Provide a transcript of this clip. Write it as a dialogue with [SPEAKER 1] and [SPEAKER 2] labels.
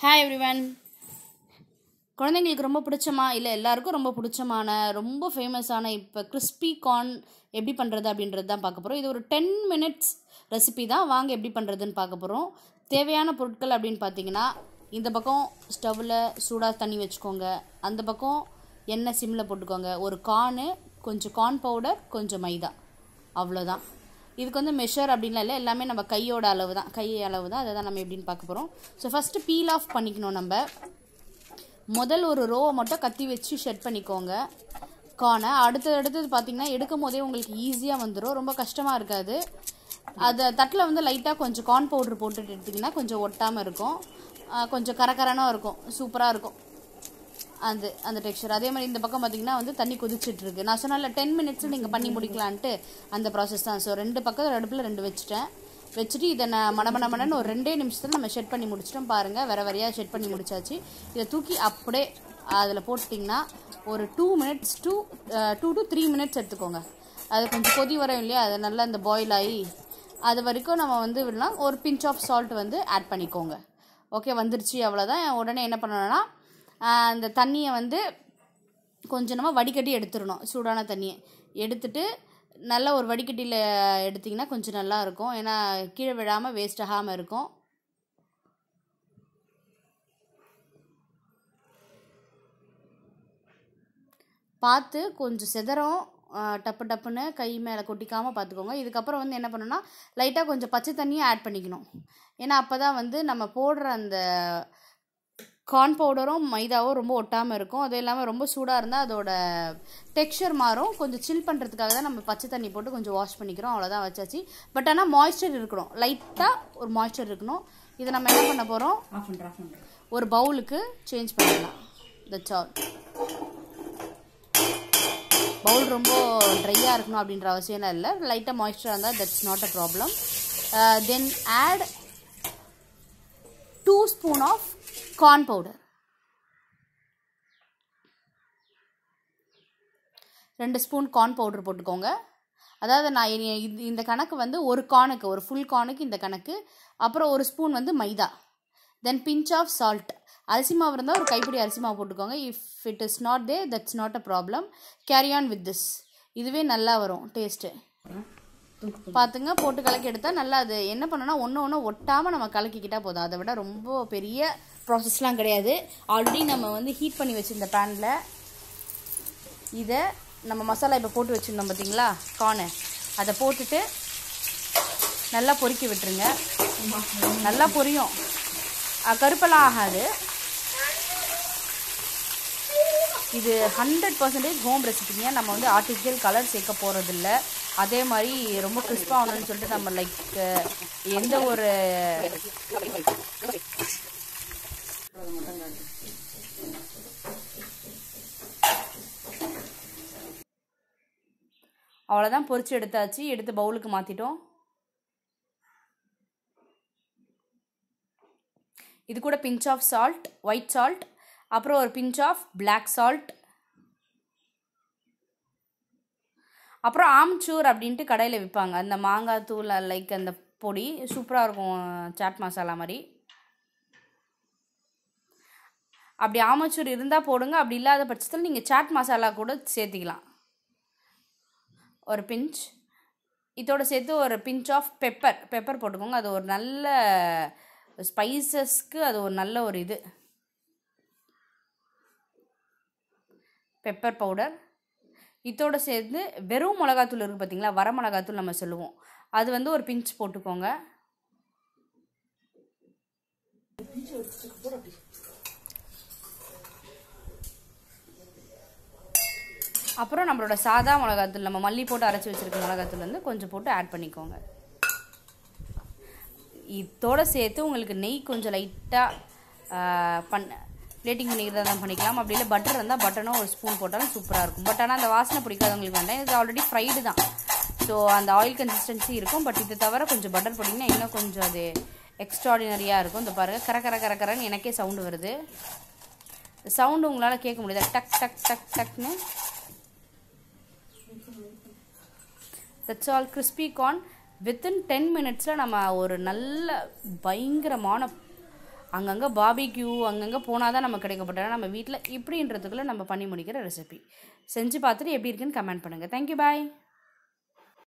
[SPEAKER 1] hi everyone குழந்தைங்களுக்கு ரொம்ப பிடிச்சமா இல்லை எல்லாருக்கும் ரொம்ப பிடிச்சமான ரொம்ப ஃபேமஸான இப்போ கிறிஸ்பி கார்ன் எப்படி பண்ணுறது அப்படின்றது தான் பார்க்க போகிறோம் இது ஒரு டென் மினிட்ஸ் ரெசிபி தான் வாங்க எப்படி பண்ணுறதுன்னு பார்க்க போகிறோம் தேவையான பொருட்கள் அப்படின்னு பார்த்தீங்கன்னா இந்த பக்கம் ஸ்டவ்வில் சூடாக தண்ணி வச்சுக்கோங்க அந்த பக்கம் எண்ணெய் சிம்மில் போட்டுக்கோங்க ஒரு கார்னு கொஞ்சம் கார்ன் பவுடர் கொஞ்சம் மைதா அவ்வளோதான் இதுக்கு வந்து மெஷர் அப்படின்லாம் இல்லை எல்லாமே நம்ம கையோட அளவு தான் கை அளவு தான் அதை தான் நம்ம எப்படின்னு பார்க்க போகிறோம் ஸோ ஃபஸ்ட்டு பீல் ஆஃப் பண்ணிக்கணும் நம்ம முதல் ஒரு ரோவை மட்டும் கத்தி வச்சு ஷெட் பண்ணிக்கோங்க கார்னை அடுத்தது அடுத்தது பார்த்தீங்கன்னா எடுக்கும் போதே உங்களுக்கு ஈஸியாக வந்துடும் ரொம்ப கஷ்டமாக இருக்காது அதை தட்டில் வந்து லைட்டாக கொஞ்சம் கார்ன் பவுடர் போட்டுட்டு எடுத்திங்கன்னா கொஞ்சம் ஒட்டாமல் இருக்கும் ஆஹ் கொஞ்சம் கரகரனாக இருக்கும் சூப்பராக இருக்கும் அந்த அந்த டெக்ஸ்சர் அதே மாதிரி இந்த பக்கம் பார்த்தீங்கன்னா வந்து தண்ணி கொதிச்சிட்டு இருக்கு நான் சொன்னல டென் மினிட்ஸில் நீங்கள் பண்ணி முடிக்கலான்ட்டு அந்த ப்ராசஸ் தான் ஸோ ரெண்டு பக்கத்தில் அடுப்பில் ரெண்டு வச்சுட்டேன் வச்சுட்டு இதை நான் மடமட மடன்னு ஒரு ரெண்டே நிமிஷத்தில் நம்ம ஷெட் பண்ணி முடிச்சிட்டோம் பாருங்கள் வேற வரையாக ஷெட் பண்ணி முடிச்சாச்சு இதை தூக்கி அப்படியே அதில் போட்டிங்கன்னா ஒரு two minutes two two to three minutes எடுத்துக்கோங்க அது கொஞ்சம் கொதி வரும் இல்லையா அது நல்லா இந்த பாயில் ஆகி அது வரைக்கும் நம்ம வந்து விடலாம் ஒரு பிஞ்ச் ஆஃப் சால்ட் வந்து ஆட் பண்ணிக்கோங்க ஓகே வந்துருச்சு அவ்வளோதான் உடனே என்ன பண்ணணும்னா ஆஹ் அந்த தண்ணியை வந்து கொஞ்சம் நம்ம வடிகட்டி எடுத்துடணும் சூடான தண்ணியை எடுத்துட்டு நல்ல ஒரு வடிகட்டியில் எடுத்திங்கன்னா கொஞ்சம் நல்லா இருக்கும் ஏன்னா கீழே விழாமல் வேஸ்ட் ஆகாமல் இருக்கும் பார்த்து கொஞ்சம் செதறம் ஆஹ் டப்பு டப்புன்னு கை மேலே கொட்டிக்காமல் பார்த்துக்கோங்க இதுக்கப்புறம் வந்து என்ன பண்ணணும்னா லைட்டாக கொஞ்சம் பச்சை தண்ணியும் ஆட் பண்ணிக்கணும் ஏன்னா அப்போ தான் வந்து நம்ம போடுற அந்த கார்ன் பவுடரும் மைதாவும் ரொம்ப ஒட்டாமல் இருக்கும் அது இல்லாமல் ரொம்ப சூடாக இருந்தால் அதோட டெக்ஸ்சர் மாறும் கொஞ்சம் சில் பண்ணுறதுக்காக தான் நம்ம பச்சை தண்ணி போட்டு கொஞ்சம் வாஷ் பண்ணிக்கிறோம் அவ்வளோதான் வச்சாச்சு பட் ஆனால் மாய்ஸ்சர் இருக்கணும் லைட்டாக ஒரு மாய்ஸ்சர் இருக்கணும் இதை நம்ம என்ன பண்ண போகிறோம்
[SPEAKER 2] ஆஃப் பண்ணுறேன் ஆஃப் பண்ணுறேன்
[SPEAKER 1] ஒரு பவுலுக்கு சேஞ்ச் பண்ணிடலாம் தட்ஸ் ஆல் பவுல் ரொம்ப ட்ரையாக இருக்கணும் அப்படின்ற அவசியம்லாம் இல்லை லைட்டாக மாய்ஸ்சராக இருந்தால் that's not a problem then add two spoon of corn powder ரெண்டு ஸ்பூன் கார்ன் பவுடர் போட்டுக்கோங்க அதாவது நான் இனி இது- இந்த கணக்கு வந்து ஒரு கார்னுக்கு ஒரு ஃபுல் கார்னுக்கு இந்த கணக்கு அப்புறம் ஒரு ஸ்பூன் வந்து மைதா தென் பிஞ்ச் ஆஃப் சால்ட் அரிசி மாவு இருந்தால் ஒரு கைப்பிடி அரிசி மாவு போட்டுக்கோங்க if it is not there that's not a problem carry on with this இதுவே நல்லா வரும் டேஸ்ட்டு பார்த்துங்க போட்டு கலக்கி எடுத்தால் நல்லா அது என்ன பண்ணணும்னா ஒன்று ஒன்று ஒட்டாமல் நம்ம கலக்கிக்கிட்டால் போதும் அதை விட ரொம்ப பெரிய ப்ராசஸ்லாம் கிடையாது ஆல்ரெடி நம்ம வந்து ஹீட் பண்ணி வச்சுருந்த பேனில் இதை நம்ம மசாலா இப்போ போட்டு வச்சுருந்தோம் பார்த்தீங்களா கார்னு அதை போட்டுட்டு நல்லா பொறுக்கி விட்டுருங்க நல்லா பொரியும் அஹ் கருப்பெல்லாம் ஆகாது இது ஹண்ட்ரட் பர்சன்டேஜ் ஹோம் ரெசிபிங்க நம்ம வந்து ஆர்டிஃபிஷியல் கலர் சேர்க்க போகிறதில்ல அதே மாதிரி ரொம்ப கிறிஸ்பாக ஆகணும்னு சொல்லிட்டு நம்ம லைக் எந்த ஒரு அவ்வளோதான் பொரிச்சு எடுத்தாச்சு எடுத்து பவுலுக்கு மாற்றிட்டோம் இது கூட pinch of salt white salt அப்புறம் ஒரு பிஞ்ச் ஆஃப் Black சால்ட் அப்புறம் ஆம்ச்சூர் அப்படின்ட்டு கடையில் விற்பாங்க அந்த மாங்காய் தூள் லைக் அந்த பொடி சூப்பராக இருக்கும் சாட் மசாலா மாதிரி அப்படி ஆமச்சூர் இருந்தால் போடுங்க அப்படி இல்லாத பட்சத்தில் நீங்கள் சாட் மசாலா கூட சேர்த்திக்கலாம் ஒரு பிஞ்ச் இதோட சேர்த்து ஒரு பிஞ்ச் ஆஃப் பெப்பர் பெப்பர் போட்டுக்கோங்க அது ஒரு நல்ல ஸ்பைசஸ்க்கு அது ஒரு நல்ல ஒரு இது பெப்பர் பவுடர் இதோட சேர்த்து வெறும் மிளகாத்தூள் இருக்குது பார்த்தீங்களா வர மிளகாத்தூள் நம்ம சொல்லுவோம் அது வந்து ஒரு பிஞ்ச் போட்டுக்கோங்க அப்புறம் நம்மளோட சாதா மிளகாத்தூள் நம்ம மல்லி போட்டு அரைச்சி வச்சிருக்க மிளகாத்தூள் வந்து கொஞ்சம் போட்டு ஆட் பண்ணிக்கோங்க இதோட சேர்த்து உங்களுக்கு நெய் கொஞ்சம் லைட்டாக பண்ண பிளேட்டிங் பண்ணிக்கிறதா தான் பண்ணிக்கலாம் அப்படி இல்லை பட்டர் இருந்தால் பட்டரும் ஒரு ஸ்பூன் போட்டாலும் சூப்பராக இருக்கும் பட் ஆனால் அந்த வாசனை பிடிக்காதவங்களுக்கு வேண்டாம் இது ஆல்ரெடி ஃப்ரைடு தான் ஸோ அந்த ஆயில் கன்சிஸ்டன்சி இருக்கும் பட் இது தவிர கொஞ்சம் பட்டர் போட்டிங்கன்னா இன்னும் கொஞ்சம் அது எக்ஸ்ட்ராடினரியாக இருக்கும் இந்த பாருங்கள் கர கர கர கரன்னு எனக்கே சவுண்டு வருது சவுண்டு உங்களால் கேட்க முடியுதா டக் டக் டக் டக்னு that's all crispy corn within ten மினிட்ஸில் நம்ம ஒரு நல்ல பயங்கரமான அங்கங்கே பாபிக்யூ அங்கங்கே போனால் தான் நம்ம கிடைக்கப்பட்டாலும் நம்ம வீட்டில் இப்படின்றதுக்குள்ளே நம்ம பண்ணி முடிக்கிற ரெசிபி செஞ்சு பார்த்துட்டு எப்படி இருக்குன்னு கமெண்ட் பண்ணுங்கள் தேங்க்யூ பாய்